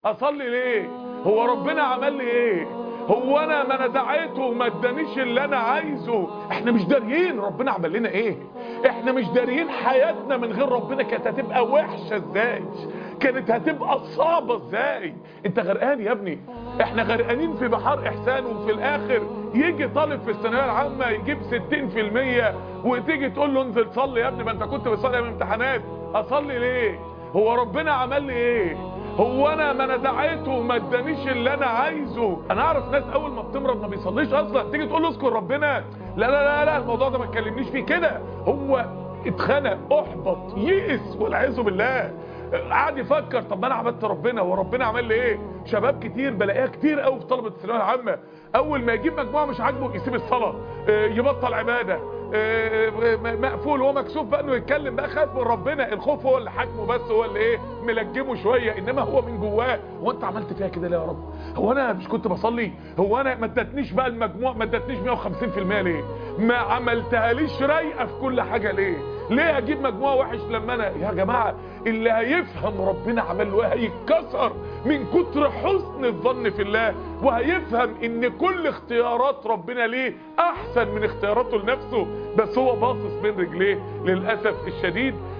اصلي ليه هو ربنا عمل لي ايه هو انا ما انا دعيته وما ادانيش اللي انا عايزه احنا مش داريين ربنا عمل لنا ايه احنا مش داريين حياتنا من غير ربنا كانت هتبقى وحشه ازاي كانت هتبقى صعبه ازاي انت غرقان يا ابني احنا غرقانين في بحار احسان وفي الاخر يجي طالب في الثانويه العامه يجيب 60% وتيجي تقول له انزل صلي يا ابني ما انت كنت بتصلي من امتحانات اصلي ليه هو ربنا عمل لي ايه هو انا ما انا دعيته وما ادانيش اللي انا عايزه انا اعرف ناس اول ما بتمرض ما بيصليش اصلا تيجي تقول له اذكر ربنا لا لا لا لا الموضوع ده ما تكلمنيش فيه كده هو اتخنق احبط يئس والعياذ بالله قعد يفكر طب ما انا عبدت ربنا وربنا عمل لي ايه شباب كتير بلاقيها كتير قوي في طلبه الثانويه العامه اول ما يجيب مجموعه مش عاجبه يسيب الصلاه آه، يبطل عباده آه، آه، مقفول هو مكسوف بقى انه يتكلم بقى خايف من ربنا الخوف هو اللي حاكمه بس هو اللي ايه ملجمه شويه انما هو من جواه هو انت عملت فيها كده ليه يا رب هو انا مش كنت بصلي هو انا ما ادتنيش بقى المجموع ما ادتنيش 150% ليه ما عملتهاليش رايقه في كل حاجه ليه ليه اجيب مجموع وحش لما انا يا جماعه اللي هيفهم ربنا عمل له ايه هيتكسر من كتر حسن الظن في الله وهيفهم ان كل اختيارات ربنا ليه احسن من اختياراته لنفسه بس هو باصص بين رجليه للاسف الشديد